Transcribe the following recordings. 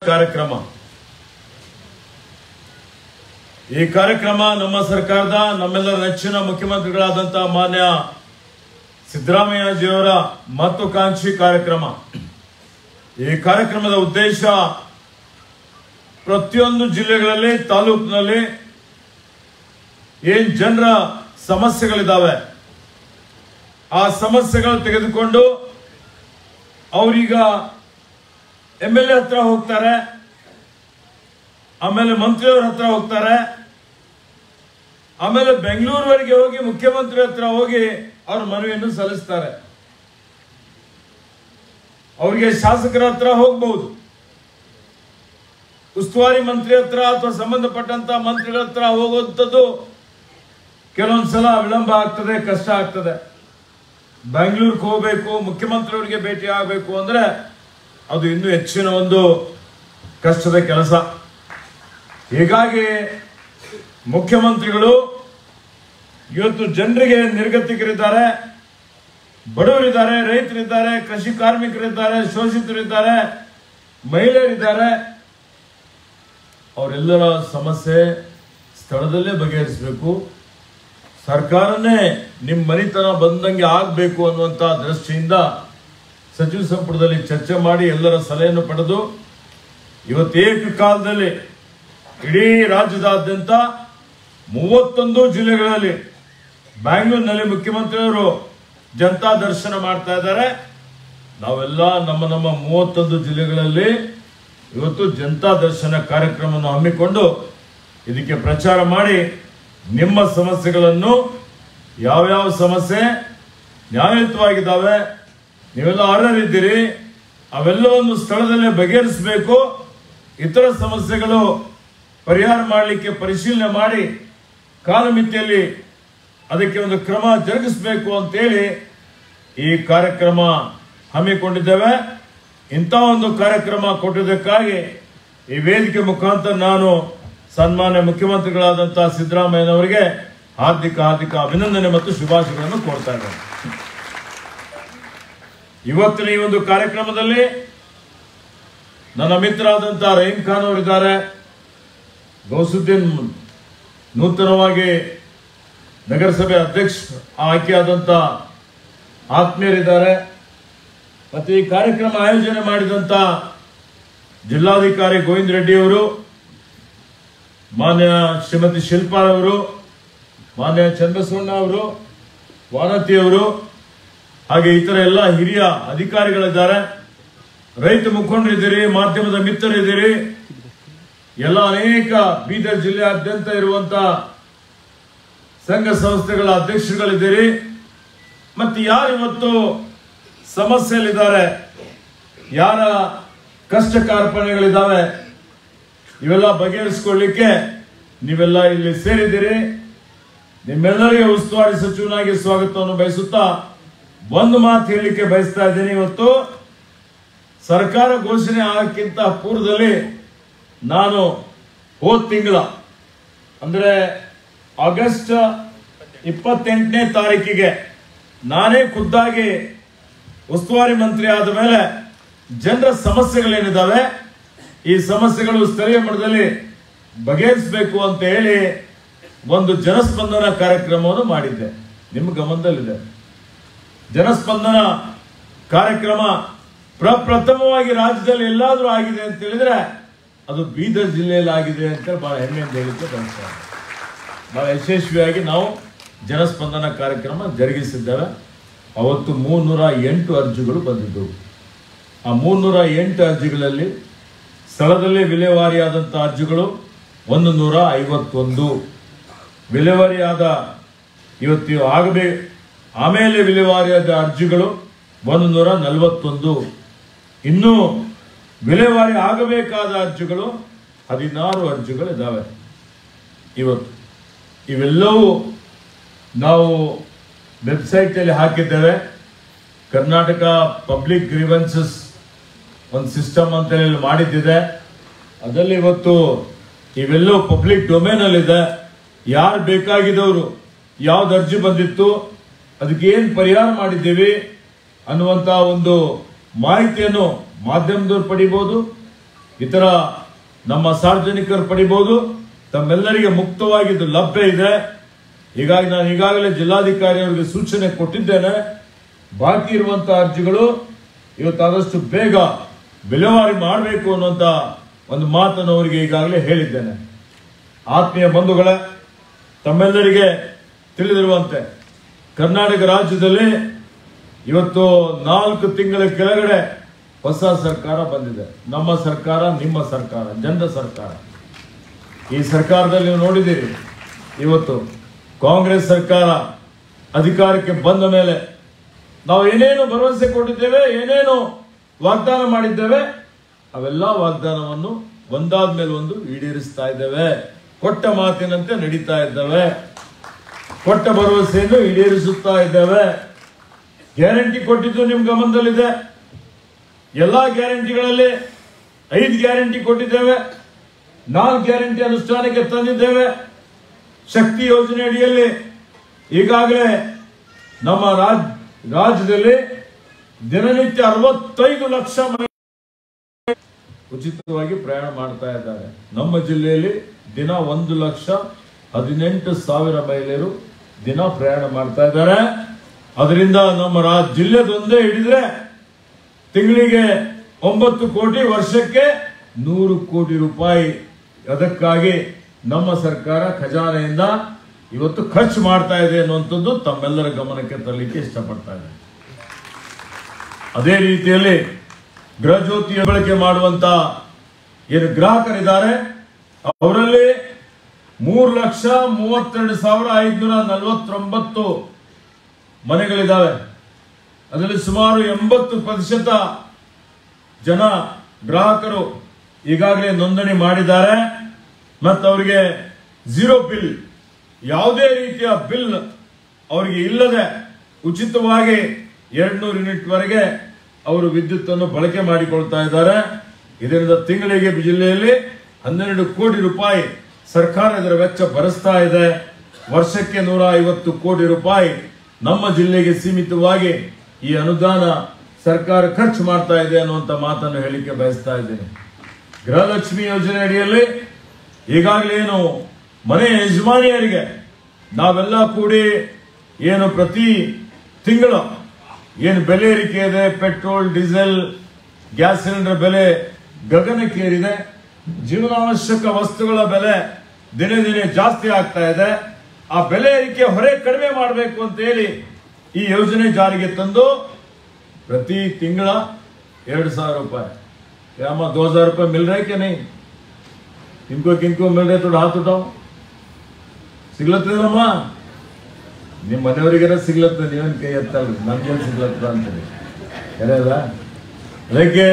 ಕಾರ್ಯಕ್ರಮ ಈ ಕಾರ್ಯಕ್ರಮ ನಮ್ಮ ಸರ್ಕಾರದ ನಮ್ಮೆಲ್ಲರ ನೆಚ್ಚಿನ ಮುಖ್ಯಮಂತ್ರಿಗಳಾದಂತಹ ಮಾನ್ಯ ಸಿದ್ದರಾಮಯ್ಯಜಿಯವರ ಮಹತ್ವಾಕಾಂಕ್ಷಿ ಕಾರ್ಯಕ್ರಮ ಈ ಕಾರ್ಯಕ್ರಮದ ಉದ್ದೇಶ ಪ್ರತಿಯೊಂದು ಜಿಲ್ಲೆಗಳಲ್ಲಿ ತಾಲೂಕಿನಲ್ಲಿ ಏನ್ ಜನರ ಸಮಸ್ಯೆಗಳಿದಾವೆ ಆ ಸಮಸ್ಯೆಗಳು ತೆಗೆದುಕೊಂಡು ಅವರೀಗ ಎಮ್ ಎಲ್ ಎ ಹತ್ರ ಹೋಗ್ತಾರೆ ಆಮೇಲೆ ಮಂತ್ರಿಯವ್ರ ಹತ್ರ ಹೋಗ್ತಾರೆ ಆಮೇಲೆ ಬೆಂಗಳೂರುವರೆಗೆ ಹೋಗಿ ಮುಖ್ಯಮಂತ್ರಿ ಹತ್ರ ಹೋಗಿ ಅವ್ರ ಮನವಿಯನ್ನು ಸಲ್ಲಿಸ್ತಾರೆ ಅವರಿಗೆ ಶಾಸಕರ ಹತ್ರ ಹೋಗ್ಬಹುದು ಉಸ್ತುವಾರಿ ಮಂತ್ರಿ ಹತ್ರ ಅಥವಾ ಸಂಬಂಧಪಟ್ಟಂತ ಮಂತ್ರಿಗಳ ಹತ್ರ ಹೋಗುವಂಥದ್ದು ಕೆಲವೊಂದ್ಸಲ ವಿಳಂಬ ಆಗ್ತದೆ ಕಷ್ಟ ಆಗ್ತದೆ ಬೆಂಗಳೂರಿಗೆ ಹೋಗ್ಬೇಕು ಮುಖ್ಯಮಂತ್ರಿಯವರಿಗೆ ಭೇಟಿ ಆಗಬೇಕು ಅಂದ್ರೆ ಅದು ಇನ್ನೂ ಹೆಚ್ಚಿನ ಒಂದು ಕಷ್ಟದ ಕೆಲಸ ಹೀಗಾಗಿ ಮುಖ್ಯಮಂತ್ರಿಗಳು ಇವತ್ತು ಜನರಿಗೆ ನಿರ್ಗತಿಕರಿದ್ದಾರೆ ಬಡವರಿದ್ದಾರೆ ರೈತರಿದ್ದಾರೆ ಕೃಷಿ ಕಾರ್ಮಿಕರಿದ್ದಾರೆ ಶೋಷಿತರಿದ್ದಾರೆ ಮಹಿಳೆಯರಿದ್ದಾರೆ ಅವರೆಲ್ಲರ ಸಮಸ್ಯೆ ಸ್ಥಳದಲ್ಲೇ ಬಗೆಹರಿಸಬೇಕು ಸರ್ಕಾರನೇ ನಿಮ್ಮ ಮನಿತನ ಬಂದಂಗೆ ಆಗಬೇಕು ಅನ್ನುವಂಥ ದೃಷ್ಟಿಯಿಂದ ಸಚಿವ ಸಂಪುಟದಲ್ಲಿ ಚರ್ಚೆ ಮಾಡಿ ಎಲ್ಲರ ಸಲಹೆಯನ್ನು ಪಡೆದು ಇವತ್ತು ಏಕಕಾಲದಲ್ಲಿ ಇಡೀ ರಾಜ್ಯದಾದ್ಯಂತ ಮೂವತ್ತೊಂದು ಜಿಲ್ಲೆಗಳಲ್ಲಿ ಬ್ಯಾಂಗ್ಳೂರಿನಲ್ಲಿ ಮುಖ್ಯಮಂತ್ರಿಯವರು ಜನತಾ ದರ್ಶನ ಮಾಡ್ತಾ ಇದ್ದಾರೆ ನಾವೆಲ್ಲ ನಮ್ಮ ನಮ್ಮ ಮೂವತ್ತೊಂದು ಜಿಲ್ಲೆಗಳಲ್ಲಿ ಇವತ್ತು ಜನತಾ ದರ್ಶನ ಕಾರ್ಯಕ್ರಮವನ್ನು ಹಮ್ಮಿಕೊಂಡು ಇದಕ್ಕೆ ಪ್ರಚಾರ ಮಾಡಿ ನಿಮ್ಮ ಸಮಸ್ಯೆಗಳನ್ನು ಯಾವ್ಯಾವ ಸಮಸ್ಯೆ ನ್ಯಾಯಯುತವಾಗಿದ್ದಾವೆ ನೀವೆಲ್ಲ ಅರ್ಹರಿದ್ದೀರಿ ಅವೆಲ್ಲವನ್ನು ಸ್ಥಳದಲ್ಲೇ ಬಗೆಹರಿಸಬೇಕು ಇತರ ಸಮಸ್ಯೆಗಳು ಪರಿಹಾರ ಮಾಡಲಿಕ್ಕೆ ಪರಿಶೀಲನೆ ಮಾಡಿ ಕಾಲಮಿತಿಯಲ್ಲಿ ಅದಕ್ಕೆ ಒಂದು ಕ್ರಮ ಜರುಗಿಸಬೇಕು ಅಂತೇಳಿ ಈ ಕಾರ್ಯಕ್ರಮ ಹಮ್ಮಿಕೊಂಡಿದ್ದೇವೆ ಇಂಥ ಒಂದು ಕಾರ್ಯಕ್ರಮ ಕೊಟ್ಟಿದ್ದಕ್ಕಾಗಿ ಈ ವೇದಿಕೆ ಮುಖಾಂತರ ನಾನು ಸನ್ಮಾನ್ಯ ಮುಖ್ಯಮಂತ್ರಿಗಳಾದಂತಹ ಸಿದ್ದರಾಮಯ್ಯನವರಿಗೆ ಹಾರ್ದಿಕ ಹಾರ್ದಿಕ ಅಭಿನಂದನೆ ಮತ್ತು ಶುಭಾಶಯಗಳನ್ನು ಕೋರ್ತಾ ಇದ್ದೇನೆ ಇವತ್ತಿನ ಈ ಒಂದು ಕಾರ್ಯಕ್ರಮದಲ್ಲಿ ನನ್ನ ಮಿತ್ರರಾದಂತಹ ರಹೀಂ ಖಾನ್ ಅವರಿದ್ದಾರೆ ಗೌಸುದ್ದೀನ್ ನೂತನವಾಗಿ ನಗರಸಭೆ ಅಧ್ಯಕ್ಷ ಆಯ್ಕೆಯಾದಂತ ಆತ್ಮೀಯರಿದ್ದಾರೆ ಮತ್ತೆ ಈ ಕಾರ್ಯಕ್ರಮ ಆಯೋಜನೆ ಮಾಡಿದಂತ ಜಿಲ್ಲಾಧಿಕಾರಿ ಗೋವಿಂದ ರೆಡ್ಡಿ ಅವರು ಮಾನ್ಯ ಶ್ರೀಮತಿ ಶಿಲ್ಪಾ ಅವರು ಮಾನ್ಯ ಚಂದ್ರಸೋಣ್ಣ ಅವರು ವಾನತಿ ಅವರು ಹಾಗೆ ಇತರ ಎಲ್ಲ ಹಿರಿಯ ಅಧಿಕಾರಿಗಳಿದ್ದಾರೆ ರೈತ ಮುಖಂಡರಿದ್ದೀರಿ ಮಾಧ್ಯಮದ ಮಿತ್ರರಿದ್ದೀರಿ ಎಲ್ಲ ಅನೇಕ ಬೀದರ್ ಜಿಲ್ಲೆಯಾದ್ಯಂತ ಇರುವಂತ ಸಂಘ ಸಂಸ್ಥೆಗಳ ಅಧ್ಯಕ್ಷರುಗಳಿದ್ದೀರಿ ಮತ್ತೆ ಯಾರು ಇವತ್ತು ಸಮಸ್ಯೆಯಲ್ಲಿದ್ದಾರೆ ಯಾರ ಕಷ್ಟ ಕಾರ್ಪಣ್ಯಗಳಿದ್ದಾವೆ ಇವೆಲ್ಲ ಬಗೆಹರಿಸಿಕೊಳ್ಳಿಕ್ಕೆ ನೀವೆಲ್ಲ ಇಲ್ಲಿ ಸೇರಿದ್ದೀರಿ ನಿಮ್ಮೆಲ್ಲರಿಗೆ ಉಸ್ತುವಾರಿ ಸಚಿವನಾಗಿ ಸ್ವಾಗತವನ್ನು ಬಯಸುತ್ತಾ ಒಂದು ಮಾತು ಹೇಳಲಿಕ್ಕೆ ಬಯಸ್ತಾ ಇದ್ದೀನಿ ಇವತ್ತು ಸರ್ಕಾರ ಘೋಷಣೆ ಆಗಕ್ಕಿಂತ ಪೂರ್ವದಲ್ಲಿ ನಾನು ಹೋದ ತಿಂಗಳ ಅಂದ್ರೆ ಆಗಸ್ಟ್ ಇಪ್ಪತ್ತೆಂಟನೇ ತಾರೀಕಿಗೆ ನಾನೇ ಖುದ್ದಾಗಿ ಉಸ್ತುವಾರಿ ಮಂತ್ರಿ ಆದ ಮೇಲೆ ಜನರ ಸಮಸ್ಯೆಗಳೇನಿದ್ದಾವೆ ಈ ಸಮಸ್ಯೆಗಳು ಸ್ಥಳೀಯ ಮಟ್ಟದಲ್ಲಿ ಬಗೆಹರಿಸಬೇಕು ಅಂತ ಹೇಳಿ ಒಂದು ಜನಸ್ಪಂದನ ಕಾರ್ಯಕ್ರಮವನ್ನು ಮಾಡಿದ್ದೆ ನಿಮ್ಮ ಗಮನದಲ್ಲಿದೆ ಜನಸ್ಪಂದನ ಕಾರ್ಯಕ್ರಮ ಪ್ರಪ್ರಥಮವಾಗಿ ರಾಜ್ಯದಲ್ಲಿ ಎಲ್ಲಾದ್ರೂ ಆಗಿದೆ ಅಂತ ಹೇಳಿದ್ರೆ ಅದು ಬೀದರ್ ಜಿಲ್ಲೆಯಲ್ಲಿ ಆಗಿದೆ ಅಂತ ಬಹಳ ಹೆಮ್ಮೆಯಿಂದ ಹೇಳಿಕ್ಕೆ ಬಯಸ್ತಾರೆ ಬಹಳ ಯಶಸ್ವಿಯಾಗಿ ನಾವು ಜನಸ್ಪಂದನ ಕಾರ್ಯಕ್ರಮ ಜರುಗಿಸಿದ್ದೇವೆ ಅವತ್ತು ಮೂನ್ನೂರ ಎಂಟು ಅರ್ಜಿಗಳು ಬಂದಿದ್ದವು ಆ ಮೂನ್ನೂರ ಎಂಟು ಅರ್ಜಿಗಳಲ್ಲಿ ಸ್ಥಳದಲ್ಲೇ ವಿಲೇವಾರಿಯಾದಂಥ ಅರ್ಜಿಗಳು ಒಂದು ನೂರ ಐವತ್ತೊಂದು ವಿಲೇವಾರಿಯಾದ ಇವತ್ತು ಆಗಬೇ ಆಮೇಲೆ ವಿಲೇವಾರಿಯಾದ ಅರ್ಜಿಗಳು ಒಂದು ನೂರ ನಲವತ್ತೊಂದು ಇನ್ನು ವಿಲೇವಾರಿ ಆಗಬೇಕಾದ ಅರ್ಜಿಗಳು ಹದಿನಾರು ಅರ್ಜಿಗಳು ಇದ್ದಾವೆ ಇವತ್ತು ಇವೆಲ್ಲವೂ ನಾವು ವೆಬ್ಸೈಟಲ್ಲಿ ಹಾಕಿದ್ದೇವೆ ಕರ್ನಾಟಕ ಪಬ್ಲಿಕ್ ಗ್ರೀವೆನ್ಸಸ್ ಒಂದು ಸಿಸ್ಟಮ್ ಅಂತ ಹೇಳಿ ಮಾಡಿದ್ದಿದೆ ಅದರಲ್ಲಿ ಇವತ್ತು ಇವೆಲ್ಲವೂ ಪಬ್ಲಿಕ್ ಡೊಮೇನಲ್ಲಿದೆ ಯಾರು ಬೇಕಾಗಿದ್ದವರು ಯಾವ್ದು ಅರ್ಜಿ ಬಂದಿತ್ತು ಅದಕ್ಕೆ ಏನು ಪರಿಹಾರ ಮಾಡಿದ್ದೀವಿ ಅನ್ನುವಂಥ ಒಂದು ಮಾಹಿತಿಯನ್ನು ಮಾಧ್ಯಮದವ್ರು ಪಡಿಬೋದು ಇತರ ನಮ್ಮ ಸಾರ್ವಜನಿಕರು ಪಡಿಬಹುದು ತಮ್ಮೆಲ್ಲರಿಗೆ ಮುಕ್ತವಾಗಿ ಇದು ಲಭ್ಯ ಇದೆ ಹೀಗಾಗಿ ನಾನು ಈಗಾಗಲೇ ಜಿಲ್ಲಾಧಿಕಾರಿ ಅವರಿಗೆ ಸೂಚನೆ ಕೊಟ್ಟಿದ್ದೇನೆ ಬಾಕಿ ಇರುವಂತಹ ಅರ್ಜಿಗಳು ಇವತ್ತು ಆದಷ್ಟು ಬೇಗ ವಿಲೇವಾರಿ ಮಾಡಬೇಕು ಅನ್ನುವಂತ ಒಂದು ಮಾತನ್ನು ಅವರಿಗೆ ಈಗಾಗಲೇ ಹೇಳಿದ್ದೇನೆ ಆತ್ಮೀಯ ಬಂಧುಗಳೇ ತಮ್ಮೆಲ್ಲರಿಗೆ ತಿಳಿದಿರುವಂತೆ ಕರ್ನಾಟಕ ರಾಜ್ಯದಲ್ಲಿ ಇವತ್ತು ನಾಲ್ಕು ತಿಂಗಳ ಕೆಳಗಡೆ ಹೊಸ ಸರ್ಕಾರ ಬಂದಿದೆ ನಮ್ಮ ಸರ್ಕಾರ ನಿಮ್ಮ ಸರ್ಕಾರ ಜನರ ಸರ್ಕಾರ ಈ ಸರ್ಕಾರದಲ್ಲಿ ನೀವು ನೋಡಿದ್ದೀರಿ ಇವತ್ತು ಕಾಂಗ್ರೆಸ್ ಸರ್ಕಾರ ಅಧಿಕಾರಕ್ಕೆ ಬಂದ ಮೇಲೆ ನಾವು ಏನೇನು ಭರವಸೆ ಕೊಟ್ಟಿದ್ದೇವೆ ಏನೇನು ವಾಗ್ದಾನ ಮಾಡಿದ್ದೇವೆ ಅವೆಲ್ಲ ವಾಗ್ದಾನವನ್ನು ಒಂದಾದ ಮೇಲೆ ಒಂದು ಈಡೇರಿಸ್ತಾ ಇದ್ದೇವೆ ಕೊಟ್ಟ ಮಾತಿನಂತೆ ನಡೀತಾ ಇದ್ದೇವೆ ಕೊಟ್ಟ ಭರವಸೆಯನ್ನು ಈಡೇರಿಸುತ್ತಾ ಇದ್ದೇವೆ ಗ್ಯಾರಂಟಿ ಕೊಟ್ಟಿದ್ದು ನಿಮ್ ಗಮನದಲ್ಲಿದೆ ಎಲ್ಲಾ ಗ್ಯಾರಂಟಿಗಳಲ್ಲಿ ಐದು ಗ್ಯಾರಂಟಿ ಕೊಟ್ಟಿದ್ದೇವೆ ನಾಲ್ಕು ಗ್ಯಾರಂಟಿ ಅನುಷ್ಠಾನಕ್ಕೆ ತಂದಿದ್ದೇವೆ ಶಕ್ತಿ ಯೋಜನೆ ಅಡಿಯಲ್ಲಿ ಈಗಾಗಲೇ ನಮ್ಮ ರಾಜ್ ರಾಜ್ಯದಲ್ಲಿ ದಿನನಿತ್ಯ ಅರವತ್ತೈದು ಲಕ್ಷ ಮಹಿಳೆಯರು ಉಚಿತವಾಗಿ ಪ್ರಯಾಣ ಮಾಡ್ತಾ ಇದ್ದಾರೆ ನಮ್ಮ ಜಿಲ್ಲೆಯಲ್ಲಿ ದಿನ ಒಂದು ಲಕ್ಷ ಹದಿನೆಂಟು ಸಾವಿರ ಮಹಿಳೆಯರು ದಿನ ಪ್ರಯಾಣ ಮಾಡ್ತಾ ಇದ್ದಾರೆ ಅದರಿಂದ ನಮ್ಮ ರಾಜ್ ಜಿಲ್ಲೆದೊಂದೇ ಹಿಡಿದ್ರೆ ತಿಂಗಳಿಗೆ ಒಂಬತ್ತು ಕೋಟಿ ವರ್ಷಕ್ಕೆ ನೂರು ಕೋಟಿ ರೂಪಾಯಿ ಅದಕ್ಕಾಗಿ ನಮ್ಮ ಸರ್ಕಾರ ಖಜಾನೆಯಿಂದ ಇವತ್ತು ಖರ್ಚು ಮಾಡ್ತಾ ಇದೆ ಅನ್ನುವಂಥದ್ದು ತಮ್ಮೆಲ್ಲರ ಗಮನಕ್ಕೆ ತರಲಿಕ್ಕೆ ಇಷ್ಟಪಡ್ತಾ ಇದೆ ಅದೇ ರೀತಿಯಲ್ಲಿ ಗೃಹಜ್ಯೋತಿಯ ಬಳಕೆ ಮಾಡುವಂತ ಏನು ಗ್ರಾಹಕರಿದ್ದಾರೆ ಅವರಲ್ಲಿ ಮೂರು ಲಕ್ಷ ಮೂವತ್ತೆರಡು ಸಾವಿರ ಐದುನೂರ ನಲವತ್ತೊಂಬತ್ತು ಮನೆಗಳಿದ್ದಾವೆ ಅದರಲ್ಲಿ ಸುಮಾರು ಎಂಬತ್ತು ಪ್ರತಿಶತ ಜನ ಗ್ರಾಹಕರು ಈಗಾಗಲೇ ನೋಂದಣಿ ಮಾಡಿದ್ದಾರೆ ಮತ್ತು ಅವರಿಗೆ ಝೀರೋ ಬಿಲ್ ಯಾವುದೇ ರೀತಿಯ ಬಿಲ್ ಅವರಿಗೆ ಇಲ್ಲದೆ ಉಚಿತವಾಗಿ ಎರಡ್ನೂರು ಯೂನಿಟ್ ವರೆಗೆ ಅವರು ವಿದ್ಯುತ್ ಅನ್ನು ಬಳಕೆ ಮಾಡಿಕೊಳ್ತಾ ಇದ್ದಾರೆ ಇದರಿಂದ ತಿಂಗಳಿಗೆ ಜಿಲ್ಲೆಯಲ್ಲಿ ಹನ್ನೆರಡು ಕೋಟಿ ರೂಪಾಯಿ ಸರ್ಕಾರ ಇದರ ವೆಚ್ಚ ಭರಿಸ್ತಾ ಇದೆ ವರ್ಷಕ್ಕೆ ನೂರ ಐವತ್ತು ಕೋಟಿ ರೂಪಾಯಿ ನಮ್ಮ ಜಿಲ್ಲೆಗೆ ಸೀಮಿತವಾಗಿ ಈ ಅನುದಾನ ಸರ್ಕಾರ ಖರ್ಚು ಮಾಡ್ತಾ ಇದೆ ಅನ್ನುವಂತ ಮಾತನ್ನು ಹೇಳಿಕೆ ಬಯಸ್ತಾ ಇದ್ದೇನೆ ಗೃಹಲಕ್ಷ್ಮಿ ಯೋಜನೆ ಅಡಿಯಲ್ಲಿ ಈಗಾಗಲೇ ಏನು ಮನೆ ಯಜಮಾನಿಯರಿಗೆ ನಾವೆಲ್ಲ ಕೂಡಿ ಏನು ಪ್ರತಿ ತಿಂಗಳು ಏನು ಬೆಲೆ ಏರಿಕೆ ಇದೆ ಪೆಟ್ರೋಲ್ ಡೀಸೆಲ್ ಗ್ಯಾಸ್ ಸಿಲಿಂಡರ್ ಬೆಲೆ ಗಗನಕ್ಕೇರಿದೆ ಜೀವನಾವಶ್ಯಕ ವಸ್ತುಗಳ ಬೆಲೆ ದಿನೇ ದಿನೇ ಜಾಸ್ತಿ ಆಗ್ತಾ ಇದೆ ಆ ಬೆಲೆ ಏರಿಕೆ ಹೊರೆ ಕಡಿಮೆ ಮಾಡಬೇಕು ಅಂತ ಹೇಳಿ ಈ ಯೋಜನೆ ಜಾರಿಗೆ ತಂದು ಪ್ರತಿ ತಿಂಗಳ ಎರಡು ಸಾವಿರ ರೂಪಾಯಿ ಯಾಮ दो हजार रुपये मिल रहे कि नहीं किनको किनको मिल रहे थोड़ा हाथ उठाओ ಸಿಗ್ಲತ್ತದಮ್ಮ ನಿಮ್ಮ ಮನೆಯವರಿಗೆಲ್ಲ ಸಿಗ್ಲತ್ತ ನೀವೇನ್ ಕೈ ಎತ್ತಲ್ರಿ ನಮ್ಗೇನ್ ಸಿಗ್ಲತ್ತ ಅಂತೀರಿ ಕರೆಯಲ್ಲ ಅದಕ್ಕೆ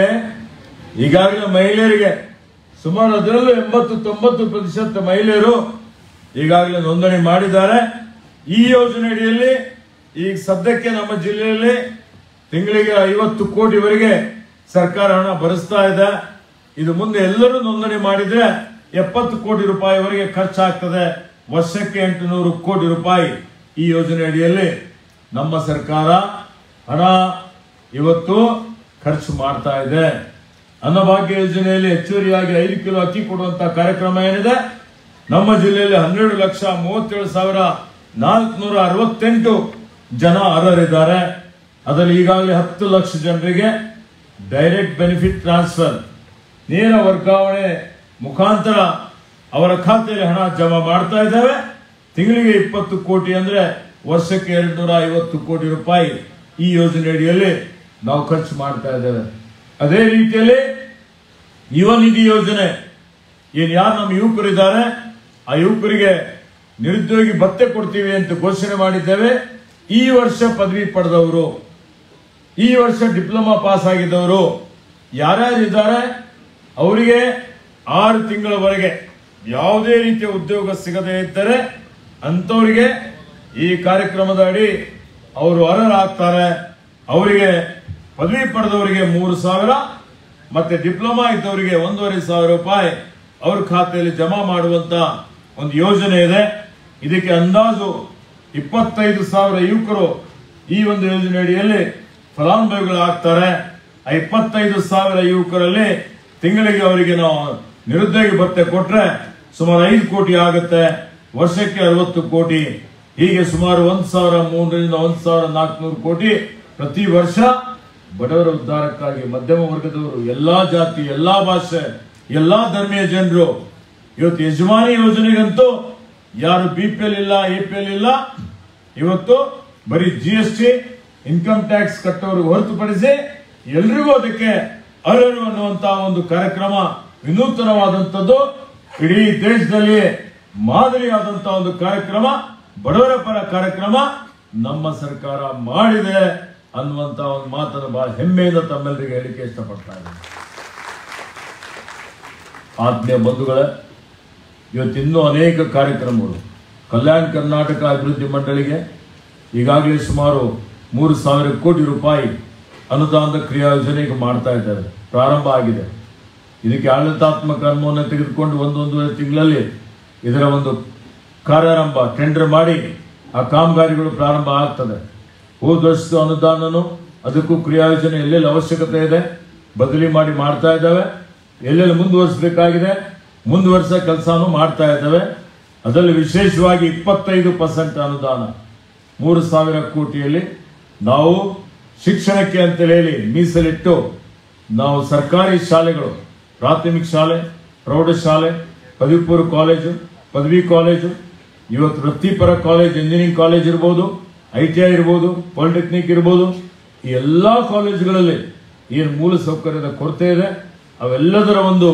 ಈಗಾಗಲೇ ಮಹಿಳೆಯರಿಗೆ ಸುಮಾರು ಅದರಲ್ಲೂ ಎಂಬತ್ತು ತೊಂಬತ್ತು ಪ್ರತಿಶತ ಮಹಿಳೆಯರು ಈಗಾಗಲೇ ನೋಂದಣಿ ಮಾಡಿದ್ದಾರೆ ಈ ಯೋಜನೆ ಅಡಿಯಲ್ಲಿ ಈಗ ಸದ್ಯಕ್ಕೆ ನಮ್ಮ ಜಿಲ್ಲೆಯಲ್ಲಿ ತಿಂಗಳಿಗೆ ಐವತ್ತು ಕೋಟಿವರೆಗೆ ಸರ್ಕಾರ ಹಣ ಭರಿಸ್ತಾ ಇದೆ ಇದು ಮುಂದೆ ಎಲ್ಲರೂ ನೋಂದಣಿ ಮಾಡಿದ್ರೆ ಎಪ್ಪತ್ತು ಕೋಟಿ ರೂಪಾಯಿವರೆಗೆ ಖರ್ಚಾಗ್ತದೆ ವರ್ಷಕ್ಕೆ ಎಂಟುನೂರು ಕೋಟಿ ರೂಪಾಯಿ ಈ ಯೋಜನೆ ಅಡಿಯಲ್ಲಿ ನಮ್ಮ ಸರ್ಕಾರ ಹಣ ಇವತ್ತು ಖರ್ಚು ಮಾಡ್ತಾ ಇದೆ ಅನ್ನಭಾಗ್ಯ ಯೋಜನೆಯಲ್ಲಿ ಹೆಚ್ಚುವರಿಯಾಗಿ ಐದು ಕಿಲೋ ಅಕ್ಕಿ ಕೊಡುವಂತ ಕಾರ್ಯಕ್ರಮ ಏನಿದೆ ನಮ್ಮ ಜಿಲ್ಲೆಯಲ್ಲಿ ಹನ್ನೆರಡು ಲಕ್ಷ ಮೂವತ್ತೇಳು ಸಾವಿರ ನಾಲ್ಕುನೂರ ಅರವತ್ತೆಂಟು ಜನ ಅರ್ಹರಿದ್ದಾರೆ ಅದರಲ್ಲಿ ಈಗಾಗಲೇ ಹತ್ತು ಲಕ್ಷ ಜನರಿಗೆ ಡೈರೆಕ್ಟ್ ಬೆನಿಫಿಟ್ ಟ್ರಾನ್ಸ್ಫರ್ ನೇರ ವರ್ಗಾವಣೆ ಮುಖಾಂತರ ಅವರ ಖಾತೆಯಲ್ಲಿ ಹಣ ಜಮಾ ಮಾಡ್ತಾ ಇದ್ದೇವೆ ತಿಂಗಳಿಗೆ ಇಪ್ಪತ್ತು ಕೋಟಿ ಅಂದ್ರೆ ವರ್ಷಕ್ಕೆ ಎರಡು ನೂರ ಐವತ್ತು ಕೋಟಿ ರೂಪಾಯಿ ಈ ಯೋಜನೆ ಅಡಿಯಲ್ಲಿ ನಾವು ಖರ್ಚು ಮಾಡ್ತಾ ಇದ್ದೇವೆ ಅದೇ ರೀತಿಯಲ್ಲಿ ಯುವ ನಿಧಿ ಯೋಜನೆ ಏನ್ ಯಾರು ನಮ್ಮ ಯುವಕರಿದ್ದಾರೆ ಆ ಯುವಕರಿಗೆ ನಿರುದ್ಯೋಗಿ ಭತ್ತೆ ಕೊಡ್ತೀವಿ ಅಂತ ಘೋಷಣೆ ಮಾಡಿದ್ದೇವೆ ಈ ವರ್ಷ ಪದವಿ ಪಡೆದವರು ಈ ವರ್ಷ ಡಿಪ್ಲೊಮಾ ಪಾಸ್ ಆಗಿದ್ದವರು ಯಾರ್ಯಾರಿದ್ದಾರೆ ಅವರಿಗೆ ಆರು ತಿಂಗಳವರೆಗೆ ಯಾವುದೇ ರೀತಿಯ ಉದ್ಯೋಗ ಸಿಗದೇ ಇದ್ದರೆ ಅಂಥವರಿಗೆ ಈ ಕಾರ್ಯಕ್ರಮದ ಅಡಿ ಅವರು ಅರ್ಹರಾಗ್ತಾರೆ ಅವರಿಗೆ ಪದವಿ ಪಡೆದವರಿಗೆ ಮೂರು ಸಾವಿರ ಮತ್ತೆ ಡಿಪ್ಲೊಮಾ ಇದ್ದವರಿಗೆ ಒಂದೂವರೆ ಸಾವಿರ ರೂಪಾಯಿ ಅವ್ರ ಖಾತೆಯಲ್ಲಿ ಜಮಾ ಮಾಡುವಂತ ಒಂದು ಯೋಜನೆ ಇದೆ ಇದಕ್ಕೆ ಅಂದಾಜು ಇಪ್ಪತ್ತೈದು ಸಾವಿರ ಯುವಕರು ಈ ಒಂದು ಯೋಜನೆ ಅಡಿಯಲ್ಲಿ ಫಲಾನುಭವಿಗಳಾಗ್ತಾರೆ ಆ ಇಪ್ಪತ್ತೈದು ಸಾವಿರ ಯುವಕರಲ್ಲಿ ತಿಂಗಳಿಗೆ ಅವರಿಗೆ ನಾವು ನಿರುದ್ಯೋಗ ಭತ್ಯೆ ಕೊಟ್ರೆ ಸುಮಾರು ಐದು ಕೋಟಿ ಆಗುತ್ತೆ ವರ್ಷಕ್ಕೆ ಅರವತ್ತು ಕೋಟಿ ಹೀಗೆ ಸುಮಾರು ಒಂದ್ ಸಾವಿರ ಮೂರರಿಂದ ಒಂದ್ ಸಾವಿರ ನಾಲ್ಕುನೂರು ಕೋಟಿ ಪ್ರತಿ ವರ್ಷ ಬಡವರ ಉದ್ಧಾರಕ್ಕಾಗಿ ಮಧ್ಯಮ ವರ್ಗದವರು ಎಲ್ಲಾ ಜಾತಿ ಎಲ್ಲಾ ಭಾಷೆ ಎಲ್ಲಾ ಧರ್ಮೀಯ ಜನರು ಇವತ್ತು ಯಜಮಾನಿ ಯೋಜನೆಗಂತೂ ಯಾರು ಬಿ ಪಿ ಎಲ್ ಇಲ್ಲ ಎ ಪಿ ಎಲ್ ಇಲ್ಲ ಇವತ್ತು ಬರೀ G S T income tax ಕಟ್ಟೋರಿಗೆ ಹೊರತುಪಡಿಸಿ ಎಲ್ರಿಗೂ ಅದಕ್ಕೆ ಅರ್ಹರು ಅನ್ನುವಂತಹ ಒಂದು ಕಾರ್ಯಕ್ರಮ ವಿನೂತನವಾದಂಥದ್ದು ಇಡೀ ದೇಶದಲ್ಲಿ ಮಾದರಿಯಾದಂತಹ ಒಂದು ಕಾರ್ಯಕ್ರಮ ಬಡವರ ಪರ ಕಾರ್ಯಕ್ರಮ ನಮ್ಮ ಸರ್ಕಾರ ಮಾಡಿದೆ ಅನ್ನುವಂತ ಒಂದು ಮಾತನ್ನು ಬಹಳ ಹೆಮ್ಮೆಯಿಂದ ತಮ್ಮೆಲ್ಲರಿಗೆ ಹೇಳಿಕೆ ಇಷ್ಟಪಡ್ತಾ ಇದ್ದೀನಿ ಆತ್ಮೀಯ ಬಂಧುಗಳೇ ಇವತ್ತಿನ್ನೂ ಅನೇಕ ಕಾರ್ಯಕ್ರಮಗಳು ಕಲ್ಯಾಣ ಕರ್ನಾಟಕ ಅಭಿವೃದ್ಧಿ ಮಂಡಳಿಗೆ ಈಗಾಗಲೇ ಸುಮಾರು ಮೂರು ಸಾವಿರ ಕೋಟಿ ರೂಪಾಯಿ ಅನುದಾನದ ಕ್ರಿಯಾ ಯೋಜನೆಗೆ ಮಾಡ್ತಾ ಇದ್ದಾರೆ ಪ್ರಾರಂಭ ಆಗಿದೆ ಇದಕ್ಕೆ ಆಡಳಿತಾತ್ಮಕ ಅನುಮೋದನೆ ತೆಗೆದುಕೊಂಡು ಒಂದೊಂದೂವರೆ ತಿಂಗಳಲ್ಲಿ ಇದರ ಒಂದು ಕಾರ್ಯಾರಂಭ ಟೆಂಡರ್ ಮಾಡಿ ಆ ಕಾಮಗಾರಿಗಳು ಪ್ರಾರಂಭ ಆಗ್ತದೆ ಹೋದ ವರ್ಷದ ಅನುದಾನನು ಅದಕ್ಕೂ ಕ್ರಿಯಾ ಯೋಜನೆ ಎಲ್ಲೆಲ್ಲಿ ಅವಶ್ಯಕತೆ ಇದೆ ಬದಲಿ ಮಾಡಿ ಮಾಡ್ತಾ ಇದ್ದಾವೆ ಎಲ್ಲೆಲ್ಲಿ ಮುಂದುವರಿಸಬೇಕಾಗಿದೆ ಮುಂದುವರಿಸೋ ಕೆಲಸನೂ ಮಾಡ್ತಾ ಇದ್ದಾವೆ ಅದರಲ್ಲಿ ವಿಶೇಷವಾಗಿ ಇಪ್ಪತ್ತೈದು ಪರ್ಸೆಂಟ್ ಅನುದಾನ ಮೂರು ಸಾವಿರ ಕೋಟಿಯಲ್ಲಿ ನಾವು ಶಿಕ್ಷಣಕ್ಕೆ ಅಂತೇಳಿ ಹೇಳಿ ಮೀಸಲಿಟ್ಟು ನಾವು ಸರ್ಕಾರಿ ಶಾಲೆಗಳು ಪ್ರಾಥಮಿಕ ಶಾಲೆ ಪ್ರೌಢಶಾಲೆ ಪದವಿ ಪೂರ್ವ ಕಾಲೇಜು ಪದವಿ ಕಾಲೇಜು ಇವತ್ತು ವೃತ್ತಿಪರ ಕಾಲೇಜ್ ಇಂಜಿನಿಯರಿಂಗ್ ಕಾಲೇಜ್ ಇರ್ಬೋದು ಐ ಟಿ ಐ ಇರ್ಬೋದು ಪಾಲಿಟೆಕ್ನಿಕ್ ಇರ್ಬೋದು ಈ ಎಲ್ಲ ಕಾಲೇಜುಗಳಲ್ಲಿ ಏನು ಮೂಲ ಸೌಕರ್ಯದ ಕೊರತೆ ಇದೆ ಅವೆಲ್ಲದರ ಒಂದು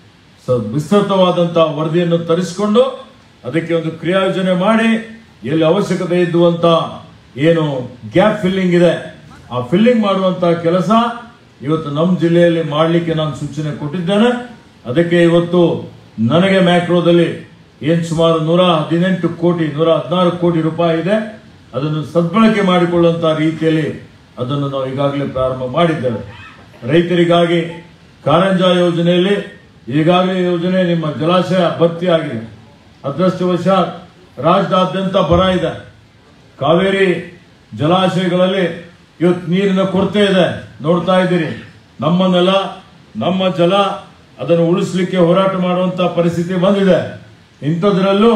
ಸ- ವಿಸ್ತೃತವಾದಂತಹ ವರದಿಯನ್ನು ತರಿಸಿಕೊಂಡು ಅದಕ್ಕೆ ಒಂದು ಕ್ರಿಯಾಯೋಜನೆ ಮಾಡಿ ಎಲ್ಲಿ ಅವಶ್ಯಕತೆ ಇದ್ದುವಂತ ಏನು ಗ್ಯಾಪ್ ಫಿಲ್ಲಿಂಗ್ ಇದೆ ಆ ಫಿಲ್ಲಿಂಗ್ ಮಾಡುವಂತಹ ಕೆಲಸ ಇವತ್ತು ನಮ್ಮ ಜಿಲ್ಲೆಯಲ್ಲಿ ಮಾಡಲಿಕ್ಕೆ ನಾನು ಸೂಚನೆ ಕೊಟ್ಟಿದ್ದೇನೆ ಅದಕ್ಕೆ ಇವತ್ತು ನನಗೆ ಮ್ಯಾಕ್ರೋದಲ್ಲಿ ಏನ್ ಸುಮಾರು ನೂರ ಹದಿನೆಂಟು ಕೋಟಿ ನೂರ ಹದಿನಾರು ಕೋಟಿ ರೂಪಾಯಿ ಇದೆ ಅದನ್ನು ಸದ್ಬಳಕೆ ಮಾಡಿಕೊಳ್ಳುವಂತಹ ರೀತಿಯಲ್ಲಿ ಅದನ್ನು ನಾವು ಈಗಾಗಲೇ ಪ್ರಾರಂಭ ಮಾಡಿದ್ದೇವೆ ರೈತರಿಗಾಗಿ ಕಾರಂಜ ಯೋಜನೆಯಲ್ಲಿ ಈಗಾಗಲೇ ಯೋಜನೆ ನಿಮ್ಮ ಜಲಾಶಯ ಭರ್ತಿ ಆಗಿದೆ ಅದೃಷ್ಟವಶಾತ್ ರಾಜ್ಯದಾದ್ಯಂತ ಬರ ಇದೆ ಕಾವೇರಿ ಜಲಾಶಯಗಳಲ್ಲಿ ಇವತ್ತು ನೀರಿನ ಕೊರತೆ ಇದೆ ನೋಡ್ತಾ ಇದ್ದೀರಿ ನಮ್ಮ ನೆಲ ನಮ್ಮ ಜಲ ಅದನ್ನು ಉಳಿಸ್ಲಿಕ್ಕೆ ಹೋರಾಟ ಮಾಡುವಂತ ಪರಿಸ್ಥಿತಿ ಬಂದಿದೆ ಇಂಥದ್ರಲ್ಲೂ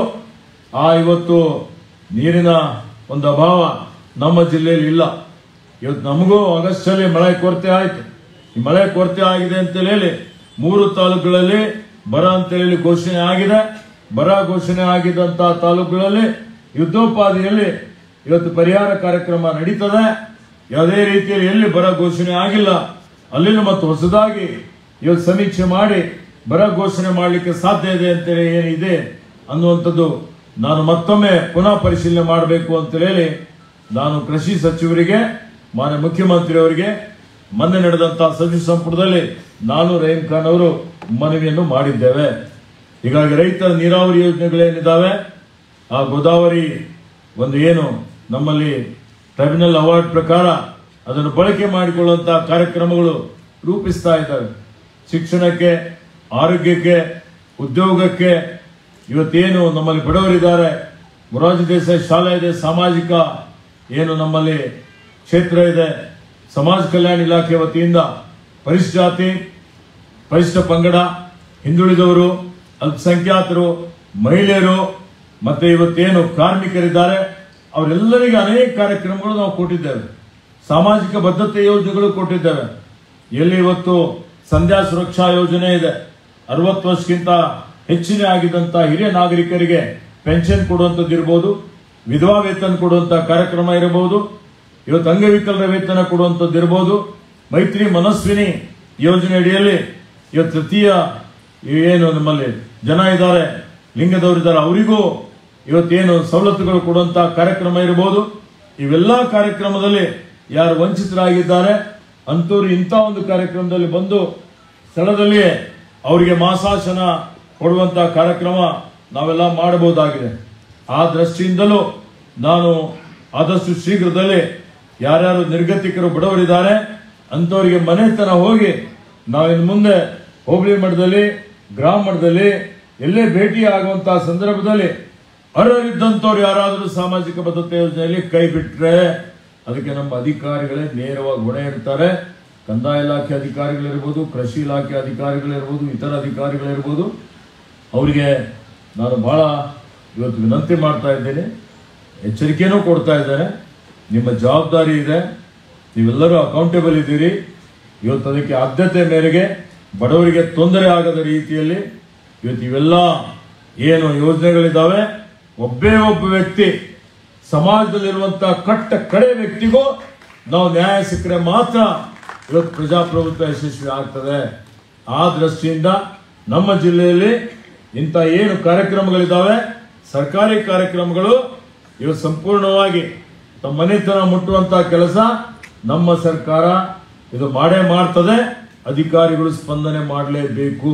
ಆ ಇವತ್ತು ನೀರಿನ ಒಂದು ಅಭಾವ ನಮ್ಮ ಜಿಲ್ಲೆಯಲ್ಲಿ ಇಲ್ಲ ಇವತ್ತು ನಮಗೂ ಆಗಸ್ಟ್ ಅಲ್ಲಿ ಮಳೆ ಕೊರತೆ ಆಯ್ತು ಈ ಮಳೆ ಕೊರತೆ ಆಗಿದೆ ಅಂತ ಹೇಳಿ ಮೂರು ತಾಲೂಕುಗಳಲ್ಲಿ ಬರ ಅಂತ ಹೇಳಿ ಘೋಷಣೆ ಆಗಿದೆ ಬರ ಘೋಷಣೆ ಆಗಿದಂತಹ ತಾಲೂಕುಗಳಲ್ಲಿ ಯುದ್ಧೋಪಾದಿಯಲ್ಲಿ ಇವತ್ತು ಪರಿಹಾರ ಕಾರ್ಯಕ್ರಮ ನಡೀತದೆ ಯಾವುದೇ ರೀತಿಯಲ್ಲಿ ಎಲ್ಲಿ ಬರ ಘೋಷಣೆ ಆಗಿಲ್ಲ ಅಲ್ಲಿನ ಮತ್ತು ಹೊಸದಾಗಿ ಇವತ್ತು ಸಮೀಕ್ಷೆ ಮಾಡಿ ಬರ ಘೋಷಣೆ ಮಾಡಲಿಕ್ಕೆ ಸಾಧ್ಯ ಇದೆ ಅಂತೇಳಿ ಏನಿದೆ ಅನ್ನುವಂಥದ್ದು ನಾನು ಮತ್ತೊಮ್ಮೆ ಪುನಃ ಪರಿಶೀಲನೆ ಮಾಡಬೇಕು ಅಂತ ಹೇಳಿ ನಾನು ಕೃಷಿ ಸಚಿವರಿಗೆ ಮಾನ್ಯ ಮುಖ್ಯಮಂತ್ರಿಯವರಿಗೆ ಮೊನ್ನೆ ನಡೆದಂತಹ ಸಚಿವ ಸಂಪುಟದಲ್ಲಿ ನಾನು ರಹೀಂ ಖಾನ್ ಅವರು ಮನವಿಯನ್ನು ಮಾಡಿದ್ದೇವೆ ಹೀಗಾಗಿ ರೈತರ ನೀರಾವರಿ ಯೋಜನೆಗಳೇನಿದ್ದಾವೆ ಆ ಗೋದಾವರಿ ಒಂದು ಏನು ನಮ್ಮಲ್ಲಿ ಟ್ರೈಬ್ಯುನಲ್ ಅವಾರ್ಡ್ ಪ್ರಕಾರ ಅದನ್ನು ಬಳಕೆ ಮಾಡಿಕೊಳ್ಳುವಂತಹ ಕಾರ್ಯಕ್ರಮಗಳು ರೂಪಿಸ್ತಾ ಇದ್ದಾವೆ ಶಿಕ್ಷಣಕ್ಕೆ ಆರೋಗ್ಯಕ್ಕೆ ಉದ್ಯೋಗಕ್ಕೆ ಇವತ್ತೇನು ನಮ್ಮಲ್ಲಿ ಬಡವರಿದ್ದಾರೆ ಮೊರಾರ್ಜಿ ದೇಸಾಯಿ ಶಾಲೆ ಇದೆ ಸಾಮಾಜಿಕ ಏನು ನಮ್ಮಲ್ಲಿ ಕ್ಷೇತ್ರ ಇದೆ ಸಮಾಜ ಕಲ್ಯಾಣ ಇಲಾಖೆ ವತಿಯಿಂದ ಪರಿಶಿಷ್ಟ ಜಾತಿ ಪರಿಶಿಷ್ಟ ಪಂಗಡ ಹಿಂದುಳಿದವರು ಅಲ್ಪಸಂಖ್ಯಾತರು ಮಹಿಳೆಯರು ಮತ್ತೆ ಇವತ್ತೇನು ಕಾರ್ಮಿಕರಿದ್ದಾರೆ ಅವರೆಲ್ಲರಿಗೆ ಅನೇಕ ಕಾರ್ಯಕ್ರಮಗಳು ನಾವು ಕೊಟ್ಟಿದ್ದೇವೆ ಸಾಮಾಜಿಕ ಭದ್ರತೆ ಯೋಜನೆಗಳು ಕೊಟ್ಟಿದ್ದೇವೆ ಎಲ್ಲಿ ಇವತ್ತು ಸಂಧ್ಯಾ ಸುರಕ್ಷಾ ಯೋಜನೆ ಇದೆ ಅರವತ್ತು ವರ್ಷಕ್ಕಿಂತ ಹೆಚ್ಚಿನ ಆಗಿದ್ದಂತ ಹಿರಿಯ ನಾಗರಿಕರಿಗೆ ಪೆನ್ಷನ್ ಕೊಡುವಂಥದ್ದು ಇರ್ಬೋದು ವಿಧವಾ ವೇತನ ಕೊಡುವಂತ ಕಾರ್ಯಕ್ರಮ ಇರಬಹುದು ಇವತ್ತು ಅಂಗವಿಕಲರ ವೇತನ ಕೊಡುವಂಥದ್ದು ಇರಬಹುದು ಮೈತ್ರಿ ಮನಸ್ವಿನಿ ಯೋಜನೆ ಅಡಿಯಲ್ಲಿ ಇವತ್ತು ತೃತೀಯ ಏನು ನಮ್ಮಲ್ಲಿ ಜನ ಇದ್ದಾರೆ ಲಿಂಗದವರಿದ್ದಾರೆ ಅವರಿಗೂ ಇವತ್ತೇನು ಸವಲತ್ತುಗಳು ಕೊಡುವಂತ ಕಾರ್ಯಕ್ರಮ ಇರಬಹುದು ಇವೆಲ್ಲ ಕಾರ್ಯಕ್ರಮದಲ್ಲಿ ಯಾರು ವಂಚಿತರಾಗಿದ್ದಾರೆ ಅಂತವ್ರು ಇಂಥ ಒಂದು ಕಾರ್ಯಕ್ರಮದಲ್ಲಿ ಬಂದು ಸ್ಥಳದಲ್ಲಿಯೇ ಅವರಿಗೆ ಮಾಸಾಶನ ಕೊಡುವಂತ ಕಾರ್ಯಕ್ರಮ ನಾವೆಲ್ಲ ಮಾಡಬಹುದಾಗಿದೆ ಆ ದೃಷ್ಟಿಯಿಂದಲೂ ನಾನು ಆದಷ್ಟು ಶೀಘ್ರದಲ್ಲೇ ಯಾರ್ಯಾರು ನಿರ್ಗತಿಕರು ಬಡವರಿದ್ದಾರೆ ಅಂಥವರಿಗೆ ಮನೆತನ ಹೋಗಿ ನಾವಿನ್ ಮುಂದೆ ಹೋಬಳಿ ಮಟ್ಟದಲ್ಲಿ ಗ್ರಾಮ ಮಟ್ಟದಲ್ಲಿ ಎಲ್ಲೇ ಭೇಟಿ ಆಗುವಂತಹ ಸಂದರ್ಭದಲ್ಲಿ ಅರ್ಹರಿದ್ದಂಥವ್ರು ಯಾರಾದರೂ ಸಾಮಾಜಿಕ ಭದ್ರತೆ ಯೋಜನೆಯಲ್ಲಿ ಕೈ ಬಿಟ್ರೆ ಅದಕ್ಕೆ ನಮ್ಮ ಅಧಿಕಾರಿಗಳೇ ನೇರವಾಗಿ ಹೊಣೆ ಇರ್ತಾರೆ ಕಂದಾಯ ಇಲಾಖೆ ಅಧಿಕಾರಿಗಳಿರ್ಬೋದು ಕೃಷಿ ಇಲಾಖೆ ಅಧಿಕಾರಿಗಳಿರ್ಬೋದು ಇತರ ಅಧಿಕಾರಿಗಳಿರ್ಬೋದು ಅವರಿಗೆ ನಾನು ಬಹಳ ಇವತ್ತು ವಿನಂತಿ ಮಾಡ್ತಾ ಇದ್ದೇನೆ ಎಚ್ಚರಿಕೆನೂ ಕೊಡ್ತಾ ಇದ್ದೇನೆ ನಿಮ್ಮ ಜವಾಬ್ದಾರಿ ಇದೆ ನೀವೆಲ್ಲರೂ ಅಕೌಂಟೇಬಲ್ ಇದ್ದೀರಿ ಇವತ್ತು ಅದಕ್ಕೆ ಆದ್ಯತೆ ಮೇರೆಗೆ ಬಡವರಿಗೆ ತೊಂದರೆ ಆಗದ ರೀತಿಯಲ್ಲಿ ಇವತ್ತು ಇವೆಲ್ಲ ಏನು ಯೋಜನೆಗಳಿದ್ದಾವೆ ಒಬ್ಬೇ ಒಬ್ಬ ವ್ಯಕ್ತಿ ಸಮಾಜದಲ್ಲಿರುವಂತ ಕಟ್ಟ ಕಡೆ ವ್ಯಕ್ತಿಗೂ ನಾವು ನ್ಯಾಯ ಸಿಕ್ಕರೆ ಮಾತ್ರ ಇವತ್ತು ಪ್ರಜಾಪ್ರಭುತ್ವ ಯಶಸ್ವಿ ಆಗ್ತದೆ ಆ ದೃಷ್ಟಿಯಿಂದ ನಮ್ಮ ಜಿಲ್ಲೆಯಲ್ಲಿ ಇಂಥ ಏನು ಕಾರ್ಯಕ್ರಮಗಳಿದ್ದಾವೆ ಸರ್ಕಾರಿ ಕಾರ್ಯಕ್ರಮಗಳು ಇವತ್ತು ಸಂಪೂರ್ಣವಾಗಿ ತಮ್ಮ ಮನೆತನ ಮುಟ್ಟುವಂತ ಕೆಲಸ ನಮ್ಮ ಸರ್ಕಾರ ಇದು ಮಾಡೇ ಮಾಡ್ತದೆ ಅಧಿಕಾರಿಗಳು ಸ್ಪಂದನೆ ಮಾಡಲೇಬೇಕು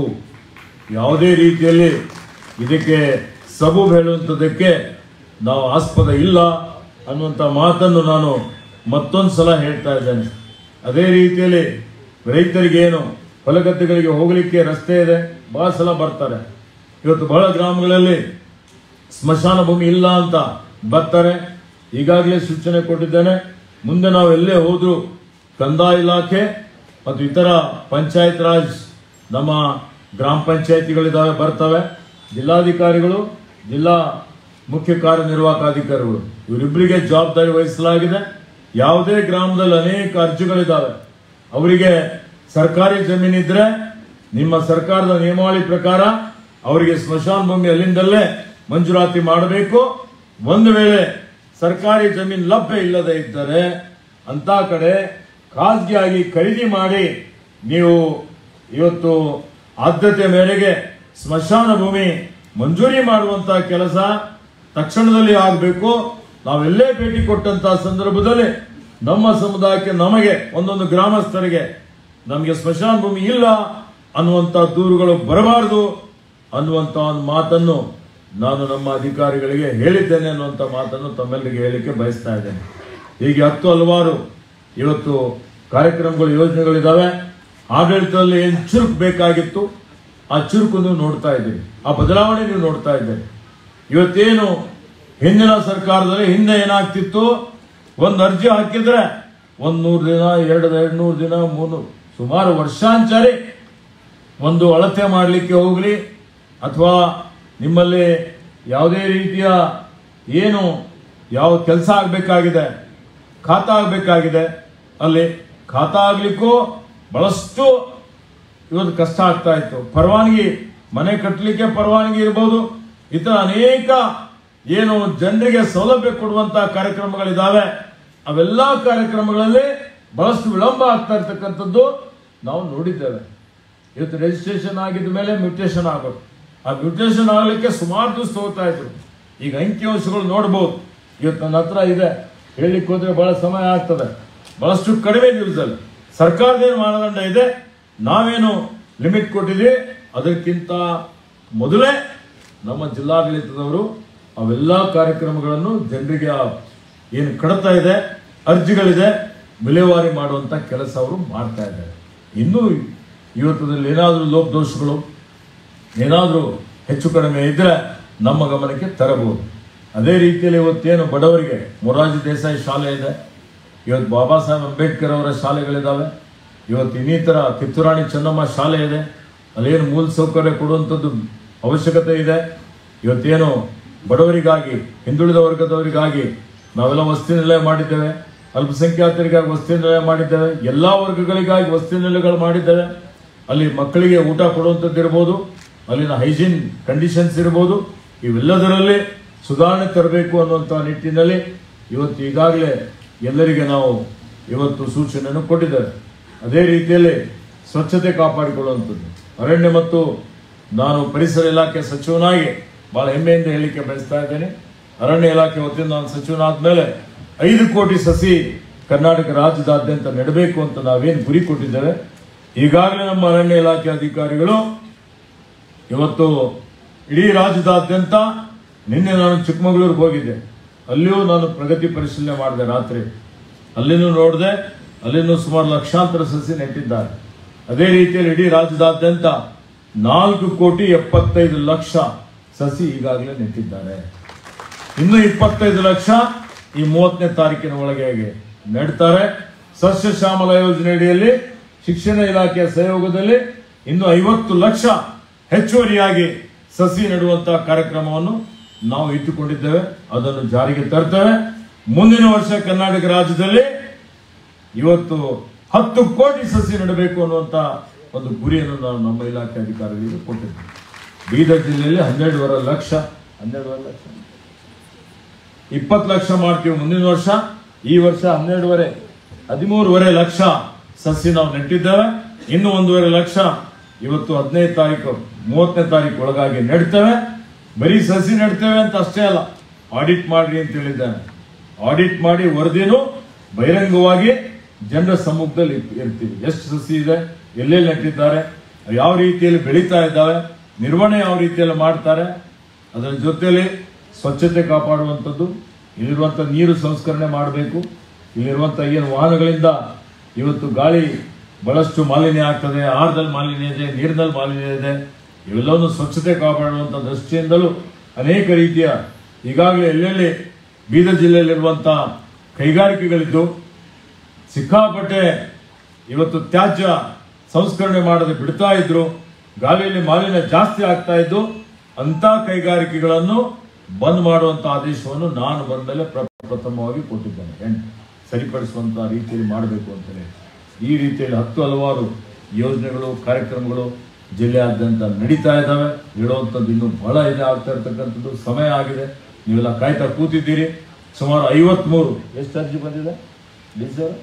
ಯಾವುದೇ ರೀತಿಯಲ್ಲಿ ಇದಕ್ಕೆ ಸಬು ಹೇಳುವಂಥದ್ದಕ್ಕೆ ನಾವು ಆಸ್ಪದ ಇಲ್ಲ ಅನ್ನುವಂಥ ಮಾತನ್ನು ನಾನು ಮತ್ತೊಂದು ಸಲ ಹೇಳ್ತಾ ಇದ್ದೇನೆ ಅದೇ ರೀತಿಯಲ್ಲಿ ರೈತರಿಗೆ ಏನು ಹೊಲಗದ್ದೆಗಳಿಗೆ ಹೋಗಲಿಕ್ಕೆ ರಸ್ತೆ ಇದೆ ಬಹಳ ಸಲ ಬರ್ತಾರೆ ಇವತ್ತು ಬಹಳ ಗ್ರಾಮಗಳಲ್ಲಿ ಸ್ಮಶಾನ ಭೂಮಿ ಇಲ್ಲ ಅಂತ ಬರ್ತಾರೆ ಈಗಾಗಲೇ ಸೂಚನೆ ಕೊಟ್ಟಿದ್ದೇನೆ ಮುಂದೆ ನಾವು ಎಲ್ಲೇ ಹೋದ್ರು ಕಂದಾಯ ಇಲಾಖೆ ಮತ್ತು ಇತರ ಪಂಚಾಯತ್ ರಾಜ್ ನಮ್ಮ ಗ್ರಾಮ ಪಂಚಾಯತಿಗಳಿದ್ದಾವೆ ಬರ್ತವೆ ಜಿಲ್ಲಾಧಿಕಾರಿಗಳು ಜಿಲ್ಲಾ ಮುಖ್ಯ ಕಾರ್ಯನಿರ್ವಾಹಕ ಅಧಿಕಾರಿಗಳು ಇವರಿಬ್ಬರಿಗೆ ಜವಾಬ್ದಾರಿ ವಹಿಸಲಾಗಿದೆ ಯಾವುದೇ ಗ್ರಾಮದಲ್ಲಿ ಅನೇಕ ಅರ್ಜಿಗಳಿದ್ದಾವೆ ಅವರಿಗೆ ಸರ್ಕಾರಿ ಜಮೀನಿದ್ರೆ ನಿಮ್ಮ ಸರ್ಕಾರದ ನಿಯಮಾವಳಿ ಪ್ರಕಾರ ಅವರಿಗೆ ಸ್ಮಶಾನ ಭೂಮಿ ಅಲ್ಲಿಂದಲೇ ಮಂಜೂರಾತಿ ಮಾಡಬೇಕು ಒಂದು ವೇಳೆ ಸರ್ಕಾರಿ ಜಮೀನು ಲಭ್ಯ ಇಲ್ಲದೆ ಇದ್ದರೆ ಅಂತ ಕಡೆ ಖಾಸಗಿಯಾಗಿ ಖರೀದಿ ಮಾಡಿ ನೀವು ಇವತ್ತು ಆದ್ಯತೆ ಮೇರೆಗೆ ಸ್ಮಶಾನ ಭೂಮಿ ಮಂಜೂರಿ ಮಾಡುವಂತ ಕೆಲಸ ತಕ್ಷಣದಲ್ಲಿ ಆಗಬೇಕು ನಾವೆಲ್ಲೇ ಭೇಟಿ ಕೊಟ್ಟಂತ ಸಂದರ್ಭದಲ್ಲಿ ನಮ್ಮ ಸಮುದಾಯಕ್ಕೆ ನಮಗೆ ಒಂದೊಂದು ಗ್ರಾಮಸ್ಥರಿಗೆ ನಮಗೆ ಸ್ಮಶಾನ ಭೂಮಿ ಇಲ್ಲ ಅನ್ನುವಂತ ದೂರುಗಳು ಬರಬಾರದು ಅನ್ನುವಂತ ಒಂದು ಮಾತನ್ನು ನಾನು ನಮ್ಮ ಅಧಿಕಾರಿಗಳಿಗೆ ಹೇಳಿದ್ದೇನೆ ಅನ್ನುವಂಥ ಮಾತನ್ನು ತಮ್ಮೆಲ್ಲರಿಗೆ ಹೇಳಿಕೆ ಬಯಸ್ತಾ ಇದ್ದೇನೆ ಹೀಗೆ ಹತ್ತು ಹಲವಾರು ಇವತ್ತು ಕಾರ್ಯಕ್ರಮಗಳು ಯೋಜನೆಗಳಿದ್ದಾವೆ ಆಡಳಿತದಲ್ಲಿ ಏನು ಚುರುಕು ಬೇಕಾಗಿತ್ತು ಆ ಚುರುಕು ನೀವು ನೋಡ್ತಾ ಇದ್ದೀರಿ ಆ ಬದಲಾವಣೆ ನೀವು ನೋಡ್ತಾ ಇದ್ದೀರಿ ಇವತ್ತೇನು ಹಿಂದಿನ ಸರ್ಕಾರದಲ್ಲಿ ಹಿಂದೆ ಏನಾಗ್ತಿತ್ತು ಒಂದು ಅರ್ಜಿ ಹಾಕಿದ್ರೆ ಒಂದ್ ನೂರು ದಿನ ಎರಡು ಎರಡು ನೂರು ದಿನ ಮೂರು ಸುಮಾರು ವರ್ಷಾಂಚಾರಿ ಒಂದು ಅಳತೆ ಮಾಡಲಿಕ್ಕೆ ಹೋಗ್ಲಿ ಅಥವಾ ನಿಮ್ಮಲ್ಲಿ ಯಾವುದೇ ರೀತಿಯ ಏನು ಯಾವ ಕೆಲಸ ಆಗಬೇಕಾಗಿದೆ ಖಾತಾ ಆಗಬೇಕಾಗಿದೆ ಅಲ್ಲಿ ಖಾತಾ ಆಗ್ಲಿಕ್ಕೂ ಬಹಳಷ್ಟು ಇವತ್ತು ಕಷ್ಟ ಆಗ್ತಾ ಇತ್ತು ಪರವಾನಗಿ ಮನೆ ಕಟ್ಟಲಿಕ್ಕೆ ಪರವಾನಗಿ ಇರ್ಬೋದು ಇತರ ಅನೇಕ ಏನು ಜನರಿಗೆ ಸೌಲಭ್ಯ ಕೊಡುವಂತ ಕಾರ್ಯಕ್ರಮಗಳಿದಾವೆ ಅವೆಲ್ಲ ಕಾರ್ಯಕ್ರಮಗಳಲ್ಲಿ ಬಹಳಷ್ಟು ವಿಳಂಬ ಆಗ್ತಾ ಇರ್ತಕ್ಕಂಥದ್ದು ನಾವು ನೋಡಿದ್ದೇವೆ ಇವತ್ತು ರಿಜಿಸ್ಟ್ರೇಷನ್ ಆಗಿದ ಮೇಲೆ ಮ್ಯೂಟೇಷನ್ ಆಗೋದು ಆ ಮ್ಯೂಟೇಷನ್ ಆಗಲಿಕ್ಕೆ ಸುಮಾರು ದಿವಸ ಹೋಗ್ತಾ ಇದ್ರು ಈಗ ಅಂಕಿಅಂಶಗಳು ನೋಡ್ಬೋದು ಇವತ್ತು ನನ್ನ ಹತ್ರ ಇದೆ ಹೇಳಲಿಕ್ಕೆ ಹೋದ್ರೆ ಬಹಳ ಸಮಯ ಆಗ್ತದೆ ಬಹಳಷ್ಟು ಕಡಿಮೆ ದಿವಸದಲ್ಲಿ ಸರ್ಕಾರದೇನು ಮಾನದಂಡ ಇದೆ ನಾವೇನು ಲಿಮಿಟ್ ಕೊಟ್ಟಿದ್ದೀವಿ ಅದಕ್ಕಿಂತ ಮೊದಲೇ ನಮ್ಮ ಜಿಲ್ಲಾಡಳಿತದವರು ಅವೆಲ್ಲ ಕಾರ್ಯಕ್ರಮಗಳನ್ನು ಜನರಿಗೆ ಆ ಏನು ಕಡತ ಇದೆ ಅರ್ಜಿಗಳಿದೆ ವಿಲೇವಾರಿ ಮಾಡುವಂತ ಕೆಲಸ ಅವರು ಮಾಡ್ತಾ ಇದ್ದಾರೆ ಇನ್ನೂ ಇವತ್ತದಲ್ಲಿ ಏನಾದರೂ ಲೋಪದೋಷಗಳು ಏನಾದರೂ ಹೆಚ್ಚು ಕಡಿಮೆ ಇದ್ರೆ ನಮ್ಮ ಗಮನಕ್ಕೆ ತರಬಹುದು ಅದೇ ರೀತಿಯಲ್ಲಿ ಇವತ್ತೇನು ಬಡವರಿಗೆ ಮೊರಾರ್ಜಿ ದೇಸಾಯಿ ಶಾಲೆ ಇದೆ ಇವತ್ತು ಬಾಬಾ ಸಾಹೇಬ್ ಅಂಬೇಡ್ಕರ್ ಅವರ ಶಾಲೆಗಳಿದ್ದಾವೆ ಇವತ್ತು ಇನ್ನಿತರ ಕಿತ್ತೂರಾಣಿ ಚೆನ್ನಮ್ಮ ಶಾಲೆ ಇದೆ ಅಲ್ಲೇನು ಮೂಲ ಸೌಕರ್ಯ ಕೊಡುವಂಥದ್ದು ಅವಶ್ಯಕತೆ ಇದೆ ಇವತ್ತೇನು ಬಡವರಿಗಾಗಿ ಹಿಂದುಳಿದ ವರ್ಗದವರಿಗಾಗಿ ನಾವೆಲ್ಲ ವಸತಿ ನಿಲಯ ಮಾಡಿದ್ದೇವೆ ಅಲ್ಪಸಂಖ್ಯಾತರಿಗಾಗಿ ವಸತಿ ನಿಲಯ ಮಾಡಿದ್ದೇವೆ ಎಲ್ಲ ವರ್ಗಗಳಿಗಾಗಿ ವಸತಿ ನಿಲಯಗಳು ಮಾಡಿದ್ದೇವೆ ಅಲ್ಲಿ ಮಕ್ಕಳಿಗೆ ಊಟ ಕೊಡುವಂಥದ್ದು ಇರ್ಬೋದು ಅಲ್ಲಿನ ಹೈಜೀನ್ ಕಂಡೀಷನ್ಸ್ ಇರ್ಬೋದು ಇವೆಲ್ಲದರಲ್ಲಿ ಸುಧಾರಣೆ ತರಬೇಕು ಅನ್ನುವಂಥ ನಿಟ್ಟಿನಲ್ಲಿ ಇವತ್ತು ಈಗಾಗಲೇ ಎಲ್ಲರಿಗೆ ನಾವು ಇವತ್ತು ಸೂಚನೆಯನ್ನು ಕೊಟ್ಟಿದ್ದೇವೆ ಅದೇ ರೀತಿಯಲ್ಲಿ ಸ್ವಚ್ಛತೆ ಕಾಪಾಡಿಕೊಳ್ಳುವಂಥದ್ದು ಅರಣ್ಯ ಮತ್ತು ನಾನು ಪರಿಸರ ಇಲಾಖೆ ಸಚಿವನಾಗಿ ಬಹಳ ಹೆಮ್ಮೆಯಿಂದ ಹೇಳಿಕೆ ಬಯಸ್ತಾ ಇದ್ದೇನೆ ಅರಣ್ಯ ಇಲಾಖೆ ವತಿಯಿಂದ ನಾನು ಸಚಿವನಾದ ಮೇಲೆ ಐದು ಕೋಟಿ ಸಸಿ ಕರ್ನಾಟಕ ರಾಜ್ಯದಾದ್ಯಂತ ನೆಡಬೇಕು ಅಂತ ನಾವೇನು ಗುರಿ ಕೊಟ್ಟಿದ್ದೇವೆ ಈಗಾಗಲೇ ನಮ್ಮ ಅರಣ್ಯ ಇಲಾಖೆ ಅಧಿಕಾರಿಗಳು ಇವತ್ತು ಇಡೀ ರಾಜ್ಯದಾದ್ಯಂತ ನಿನ್ನೆ ನಾನು ಚಿಕ್ಕಮಗಳೂರಿಗೆ ಹೋಗಿದ್ದೆ ಅಲ್ಲಿಯೂ ನಾನು ಪ್ರಗತಿ ಪರಿಶೀಲನೆ ಮಾಡಿದೆ ರಾತ್ರಿ ಅಲ್ಲಿನೂ ನೋಡಿದೆ ಅಲ್ಲಿನೂ ಸುಮಾರು ಲಕ್ಷಾಂತರ ಸಸಿ ನೆಟ್ಟಿದ್ದಾರೆ ಅದೇ ರೀತಿಯಲ್ಲಿ ಇಡೀ ರಾಜ್ಯದಾದ್ಯಂತ ನಾಲ್ಕು ಕೋಟಿ ಎಪ್ಪತ್ತೈದು ಲಕ್ಷ ಸಸಿ ಈಗಾಗಲೇ ನೆಟ್ಟಿದ್ದಾರೆ ಇನ್ನು ಇಪ್ಪತ್ತೈದು ಲಕ್ಷ ಈ ಮೂವತ್ತನೇ ತಾರೀಕಿನ ಒಳಗೆ ನೆಡ್ತಾರೆ ಸಸ್ಯ ಶ್ಯಾಮಲ ಯೋಜನೆ ಅಡಿಯಲ್ಲಿ ಶಿಕ್ಷಣ ಇಲಾಖೆಯ ಸಹಯೋಗದಲ್ಲಿ ಇನ್ನು ಐವತ್ತು ಲಕ್ಷ ಹೆಚ್ಚುವರಿಯಾಗಿ ಸಸಿ ನೆಡುವಂತಹ ಕಾರ್ಯಕ್ರಮವನ್ನು ನಾವು ಇಟ್ಟುಕೊಂಡಿದ್ದೇವೆ ಅದನ್ನು ಜಾರಿಗೆ ತರ್ತೇವೆ ಮುಂದಿನ ವರ್ಷ ಕರ್ನಾಟಕ ರಾಜ್ಯದಲ್ಲಿ ಇವತ್ತು ಹತ್ತು ಕೋಟಿ ಸಸಿ ನೆಡಬೇಕು ಅನ್ನುವಂತ ಒಂದು ಗುರಿಯನ್ನು ನಾವು ನಮ್ಮ ಇಲಾಖೆ ಅಧಿಕಾರಿಗಳಿಗೆ ಕೊಟ್ಟಿದ್ದೇವೆ ಬೀದರ್ ಜಿಲ್ಲೆಯಲ್ಲಿ ಹನ್ನೆರಡುವರೆ ಲಕ್ಷ ಹನ್ನೆರಡುವರೆ ಲಕ್ಷ ಇಪ್ಪತ್ತು ಲಕ್ಷ ಮಾಡ್ತೀವಿ ಮುಂದಿನ ವರ್ಷ ಈ ವರ್ಷ ಹನ್ನೆರಡುವರೆ ಹದಿಮೂರುವರೆ ಲಕ್ಷ ಸಸಿ ನಾವು ನೆಟ್ಟಿದ್ದೇವೆ ಇನ್ನು ಒಂದೂವರೆ ಲಕ್ಷ ಇವತ್ತು ಹದಿನೈದು ತಾರೀಕು ಮೂವತ್ತನೇ ತಾರೀಕು ಒಳಗಾಗಿ ನೆಡ್ತೇವೆ ಬರೀ ಸಸಿ ನೆಡ್ತೇವೆ ಅಂತ ಅಷ್ಟೇ ಅಲ್ಲ ಆಡಿಟ್ ಮಾಡ್ರಿ ಅಂತ ಹೇಳಿದ್ದಾನೆ ಆಡಿಟ್ ಮಾಡಿ ವರದಿನೂ ಬಹಿರಂಗವಾಗಿ ಜನರ ಸಮ್ಮುಖದಲ್ಲಿ ಇರ್- ಇರ್ತೀವಿ ಎಷ್ಟು ಸಸಿ ಇದೆ ಎಲ್ಲೆಲ್ಲಿ ನೆಟ್ಟಿದ್ದಾರೆ ಯಾವ ರೀತಿಯಲ್ಲಿ ಬೆಳೀತಾ ಇದ್ದಾವೆ ನಿರ್ವಹಣೆ ಯಾವ ರೀತಿಯಲ್ಲಿ ಮಾಡ್ತಾರೆ ಅದರ ಜೊತೆಯಲ್ಲಿ ಸ್ವಚ್ಛತೆ ಕಾಪಾಡುವಂಥದ್ದು ಇಲ್ಲಿರುವಂಥ ನೀರು ಸಂಸ್ಕರಣೆ ಮಾಡಬೇಕು ಇಲ್ಲಿರುವಂಥ ಏನು ವಾಹನಗಳಿಂದ ಇವತ್ತು ಗಾಳಿ ಬಹಳಷ್ಟು ಮಾಲಿನ್ಯ ಆಗ್ತದೆ ಆಹಾರದಲ್ಲಿ ಮಾಲಿನ್ಯ ಇದೆ ನೀರಿನಲ್ಲಿ ಮಾಲಿನ್ಯ ಇದೆ ಇವೆಲ್ಲವನ್ನು ಸ್ವಚ್ಛತೆ ಕಾಪಾಡುವಂಥ ದೃಷ್ಟಿಯಿಂದಲೂ ಅನೇಕ ರೀತಿಯ ಈಗಾಗಲೇ ಎಲ್ಲೆಲ್ಲಿ ಬೀದರ್ ಜಿಲ್ಲೆಯಲ್ಲಿರುವಂಥ ಕೈಗಾರಿಕೆಗಳಿದ್ದು ಸಿಕ್ಕಾಪಟ್ಟೆ ಇವತ್ತು ತ್ಯಾಜ್ಯ ಸಂಸ್ಕರಣೆ ಮಾಡದೆ ಬಿಡ್ತಾ ಇದ್ರು ಗಾಳಿಯಲ್ಲಿ ಮಾಲಿನ್ಯ ಜಾಸ್ತಿ ಆಗ್ತಾ ಇದ್ದು ಅಂತ ಕೈಗಾರಿಕೆಗಳನ್ನು ಬಂದ್ ಮಾಡುವಂತ ಆದೇಶವನ್ನು ನಾನು ಬಂದಮೇಲೆ ಪ್ರಪ್ರಥಮವಾಗಿ ಕೊಟ್ಟಿದ್ದೇನೆ ಎಂಟು ಸರಿಪಡಿಸುವಂತ ರೀತಿಯಲ್ಲಿ ಮಾಡಬೇಕು ಅಂತೇಳಿ ಈ ರೀತಿಯಲ್ಲಿ ಹತ್ತು ಹಲವಾರು ಯೋಜನೆಗಳು ಕಾರ್ಯಕ್ರಮಗಳು ಜಿಲ್ಲೆಯಾದ್ಯಂತ ನಡೀತಾ ಇದ್ದಾವೆ ಹೇಳುವಂಥದ್ದು ಇನ್ನೂ ಬಹಳ ಇದೆ ಆಗ್ತಾ ಇರ್ತಕ್ಕಂಥದ್ದು ಸಮಯ ಆಗಿದೆ ನೀವೆಲ್ಲ ಕಾಯ್ತಾ ಕೂತಿದ್ದೀರಿ ಸುಮಾರು ಐವತ್ಮೂರು ಎಷ್ಟು ಅರ್ಜಿ ಬಂದಿದೆ ಡೀಸೆಲ್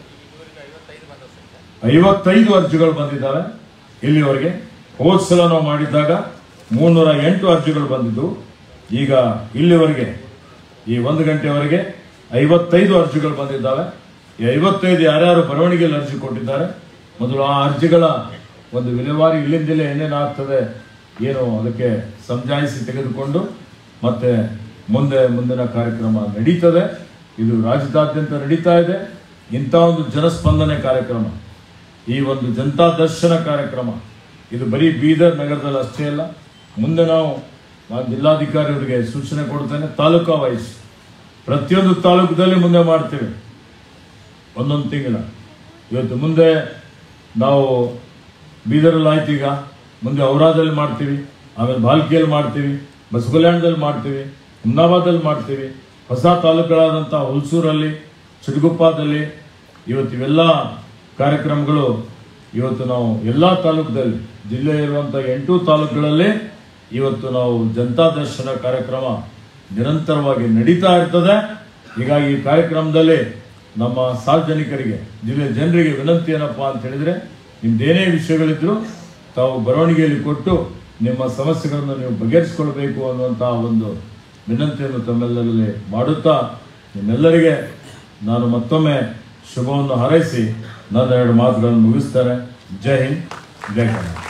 ಐವತ್ತೈದು ಅರ್ಜಿಗಳು ಬಂದಿದ್ದಾವೆ ಇಲ್ಲಿವರೆಗೆ ಹೋದ್ ಸಲ ನಾವು ಮಾಡಿದ್ದಾಗ ಮೂನ್ನೂರ ಎಂಟು ಅರ್ಜಿಗಳು ಬಂದಿದ್ದು ಈಗ ಇಲ್ಲಿವರೆಗೆ ಈ ಒಂದು ಗಂಟೆವರೆಗೆ ಐವತ್ತೈದು ಅರ್ಜಿಗಳು ಬಂದಿದ್ದಾವೆ ಈ ಐವತ್ತೈದು ಯಾರ್ಯಾರು ಬರವಣಿಗೆಯಲ್ಲಿ ಅರ್ಜಿ ಕೊಟ್ಟಿದ್ದಾರೆ ಮೊದಲು ಆ ಅರ್ಜಿಗಳ ಒಂದು ವಿಲೇವಾರಿ ಇಲ್ಲಿಂದಲೇ ಏನೇನು ಆಗ್ತದೆ ಏನು ಅದಕ್ಕೆ ಸಮಜಾಯಿಸಿ ತೆಗೆದುಕೊಂಡು ಮತ್ತೆ ಮುಂದೆ ಮುಂದಿನ ಕಾರ್ಯಕ್ರಮ ನಡೀತದೆ ಇದು ರಾಜ್ಯದಾದ್ಯಂತ ನಡೀತಾ ಇದೆ ಇಂಥ ಒಂದು ಜನಸ್ಪಂದನೆ ಕಾರ್ಯಕ್ರಮ ಈ ಒಂದು ಜನತಾ ದರ್ಶನ ಕಾರ್ಯಕ್ರಮ ಇದು ಬರೀ ಬೀದರ್ ನಗರದಲ್ಲಿ ಅಷ್ಟೇ ಅಲ್ಲ ಮುಂದೆ ನಾವು ನಾನು ಜಿಲ್ಲಾಧಿಕಾರಿ ಅವರಿಗೆ ಸೂಚನೆ ಕೊಡ್ತೇನೆ ತಾಲೂಕಾ ವೈಸ್ ಪ್ರತಿಯೊಂದು ತಾಲೂಕದಲ್ಲಿ ಮುಂದೆ ಮಾಡ್ತೇವೆ ಒಂದೊಂದು ತಿಂಗಳ ಇವತ್ತು ಮುಂದೆ ನಾವು ಬೀದರಲ್ಲಿ ಆಯ್ತು ಈಗ ಮುಂದೆ ಔರಾದಲ್ಲಿ ಮಾಡ್ತೀವಿ ಆಮೇಲೆ ಬಾಲ್ಕಿಯಲ್ಲಿ ಮಾಡ್ತೀವಿ ಬಸವಕಲ್ಯಾಣದಲ್ಲಿ ಮಾಡ್ತೀವಿ ಹುಮ್ನಾಬಾದಲ್ಲಿ ಮಾಡ್ತೀವಿ ಹೊಸ ತಾಲೂಕುಗಳಾದಂಥ ಹುಲ್ಸೂರಲ್ಲಿ ಚಿಟಗುಪ್ಪದಲ್ಲಿ ಇವತ್ತು ಇವೆಲ್ಲ ಕಾರ್ಯಕ್ರಮಗಳು ಇವತ್ತು ನಾವು ಎಲ್ಲ ತಾಲೂಕದಲ್ಲಿ ಜಿಲ್ಲೆ ಇರುವಂಥ ಎಂಟು ತಾಲೂಕುಗಳಲ್ಲಿ ಇವತ್ತು ನಾವು ಜನತಾ ದರ್ಶನ ಕಾರ್ಯಕ್ರಮ ನಿರಂತರವಾಗಿ ನಡೀತಾ ಇರ್ತದೆ ಹೀಗಾಗಿ ಈ ಕಾರ್ಯಕ್ರಮದಲ್ಲಿ ನಮ್ಮ ಸಾರ್ವಜನಿಕರಿಗೆ ಜಿಲ್ಲೆಯ ಜನರಿಗೆ ವಿನಂತಿ ಏನಪ್ಪಾ ಅಂತ ಹೇಳಿದ್ರೆ ನಿಮ್ದೇನೇ ವಿಷಯಗಳಿದ್ರು ತಾವು ಬರವಣಿಗೆಯಲ್ಲಿ ಕೊಟ್ಟು ನಿಮ್ಮ ಸಮಸ್ಯೆಗಳನ್ನು ನೀವು ಬಗೆಹರಿಸಿಕೊಳ್ಬೇಕು ಅನ್ನುವಂತಹ ಒಂದು ವಿನಂತಿಯನ್ನು ತಮ್ಮೆಲ್ಲರಲ್ಲಿ ಮಾಡುತ್ತಾ ನಿಮ್ಮೆಲ್ಲರಿಗೆ ನಾನು ಮತ್ತೊಮ್ಮೆ ಶುಭವನ್ನು ಹಾರೈಸಿ ನನ್ನ ಎರಡು ಮಾತುಗಳನ್ನು ಮುಗಿಸ್ತಾರೆ ಜೈ ಹಿಂದ್ ಜೈ ಕರ್ನಾಟಕ